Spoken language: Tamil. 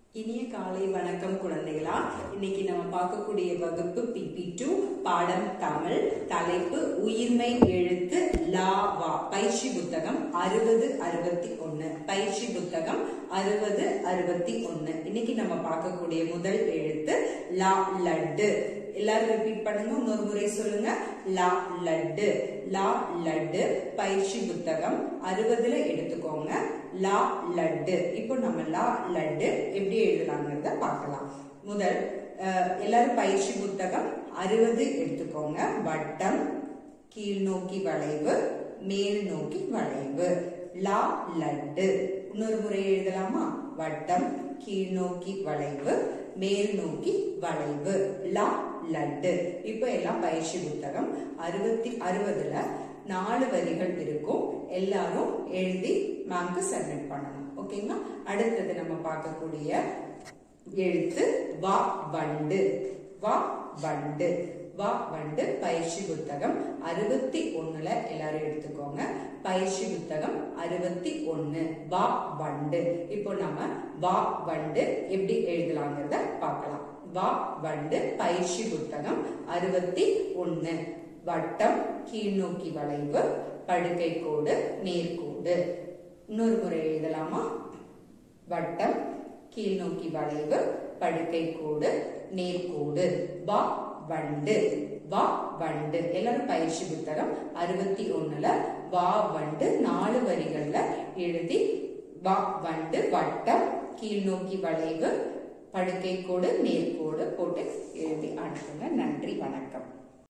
இனிய காலை வணக்கம் குழந்தைகளா இன்னைக்கு நம்ம பார்க்கக்கூடிய வகுப்பு பிபி டூ பாடம் தமிழ் தலைப்பு உயிர்மை எழுத்து லா வா பயிற்சி புத்தகம் அறுபது அறுபத்தி ஒன்னு பயிற்சி புத்தகம் அறுபது அறுபத்தி ஒன்னு இன்னைக்கு நம்ம பார்க்கக்கூடிய முதல் எழுத்து லா லட்டு எல்லாரும் ரிப்பீட் பண்ணுங்க இன்னொரு முறை சொல்லுங்க லா லட்டு லா லட்டு பயிற்சி புத்தகம் அறுபதுல எடுத்துக்கோங்க லா லட்டு இப்போ நம்ம லா லட்டு எப்படி எழுதலாங்கிறத பார்க்கலாம் முதல் அஹ், எல்லாரும் பயிற்சி புத்தகம் அறுபது எடுத்துக்கோங்க வட்டம் கீழ் நோக்கி வளைவு மேல் நோக்கி வளைவு லா லட்டு இன்னொரு முறை எழுதலாமா வட்டம் கீழ் நோக்கி வளைவு மேல் நோக்கி வளைவு லா லட்டு இப்போ எல்லாம் பயிற்சி புத்தகம் அறுபத்தி அறுபதுல நாலு வரிகள் இருக்கும் எல்லாரும் எழுதி மேம்க்கு சப்மிட் பண்ணணும் ஓகேங்களா அடுத்தது நம்ம பார்க்கக்கூடிய எழுத்து வா வண்டு வா வண்டு வா வண்டு பயிற்சி புத்தகம் அறுபத்தி ஒண்ணுல எல்லாரும் எடுத்துக்கோங்க பயிற்சி புத்தகம் அறுபத்தி ஒண்ணு வா வண்டு இப்போ நம்ம வா வண்டு எப்படி எழுதலாங்கிறத பார்க்கலாம் வா வண்டு பயிற்சி புத்தகம் அறுபத்தி ஒண்ணு வட்டம் கீழ்நோக்கி வளைவு படுக்கை கோடு நேர்கோடு இன்னொரு முறை எழுதலாமா வட்டம் கீழ்நோக்கி வளைவு படுக்கை கோடு நேர்கோடு வா வண்டு வா வண்டு எல்லாரும் பயிற்சி புத்தகம் அறுபத்தி ஒண்ணுல வா வண்டு நாலு வரிகள்ல எழுதி வா வண்டு வட்டம் கீழ்நோக்கி வளைவு படுக்கை கோடு நேர்கோடு போட்டு எழுதி அனுப்புங்க நன்றி வணக்கம்